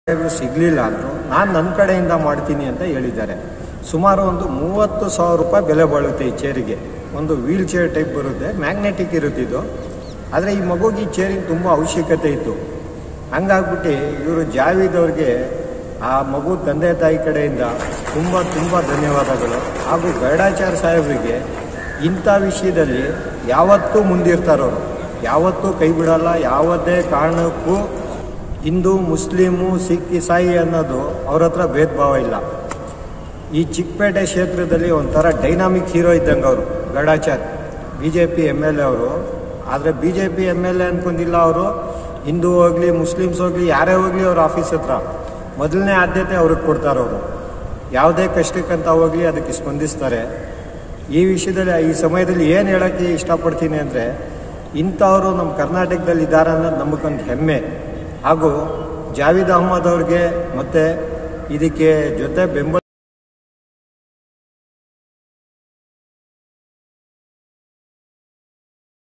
ಸಿಗಲಿಲ್ಲ ಅಂದರು ನಾನು ನನ್ನ ಕಡೆಯಿಂದ ಮಾಡ್ತೀನಿ ಅಂತ ಹೇಳಿದ್ದಾರೆ ಸುಮಾರು ಒಂದು ಮೂವತ್ತು ಸಾವಿರ ರೂಪಾಯಿ ಬೆಲೆ ಬಾಳುತ್ತೆ ಈ ಚೇರಿಗೆ ಒಂದು ವೀಲ್ ಚೇರ್ ಟೈಪ್ ಬರುತ್ತೆ ಮ್ಯಾಗ್ನೆಟಿಕ್ ಇರುತ್ತಿದ್ದು ಆದರೆ ಈ ಮಗುಗೆ ಈ ಚೇರಿಗೆ ತುಂಬ ಅವಶ್ಯಕತೆ ಇತ್ತು ಹಂಗಾಗ್ಬಿಟ್ಟು ಇವರು ಜಾವೀದ್ ಅವ್ರಿಗೆ ಆ ಮಗು ತಂದೆ ತಾಯಿ ಕಡೆಯಿಂದ ತುಂಬ ತುಂಬ ಧನ್ಯವಾದಗಳು ಹಾಗೂ ಗೈಡಾಚಾರ್ಯ ಸಾಹೇಬರಿಗೆ ಇಂಥ ವಿಷಯದಲ್ಲಿ ಯಾವತ್ತೂ ಮುಂದಿರ್ತಾರವರು ಯಾವತ್ತೂ ಕೈ ಬಿಡಲ್ಲ ಯಾವುದೇ ಕಾರಣಕ್ಕೂ ಹಿಂದೂ ಮುಸ್ಲಿಮು ಸಿಖ್ ಇಸಾಯಿ ಅನ್ನೋದು ಅವ್ರ ಹತ್ರ ಭೇದ ಭಾವ ಇಲ್ಲ ಈ ಚಿಕ್ಕಪೇಟೆ ಕ್ಷೇತ್ರದಲ್ಲಿ ಒಂಥರ ಡೈನಾಮಿಕ್ ಹೀರೋ ಇದ್ದಂಗೆ ಅವರು Gadachar B J P M L A ಅವರು ಆದರೆ B J P M L A ಅನ್ಕೊಂಡಿಲ್ಲ ಅವರು ಹಿಂದೂ ಹೋಗಲಿ ಮುಸ್ಲಿಮ್ಸ್ ಹೋಗಲಿ ಯಾರೇ ಹೋಗಲಿ ಅವ್ರ ಆಫೀಸ್ ಹತ್ರ ಮೊದಲನೇ ಆದ್ಯತೆ ಅವ್ರಿಗೆ ಕೊಡ್ತಾರೆ ಅವರು ಯಾವುದೇ ಕಷ್ಟಕ್ಕಂತ ಹೋಗಲಿ ಅದಕ್ಕೆ ಸ್ಪಂದಿಸ್ತಾರೆ ಈ ವಿಷಯದಲ್ಲಿ ಈ ಸಮಯದಲ್ಲಿ ಏನು ಹೇಳೋಕ್ಕೆ ಇಷ್ಟಪಡ್ತೀನಿ ಅಂದರೆ ಇಂಥವರು ನಮ್ಮ ಕರ್ನಾಟಕದಲ್ಲಿ ಇದ್ದಾರೆ ಅನ್ನೋದು ನಮಗೊಂದು ಹೆಮ್ಮೆ ಹಾಗೂ ಜಾವೀದ್ ಅಹ್ಮದ್ ಅವ್ರಿಗೆ ಮತ್ತು ಇದಕ್ಕೆ ಜೊತೆ ಬೆಂಬಲ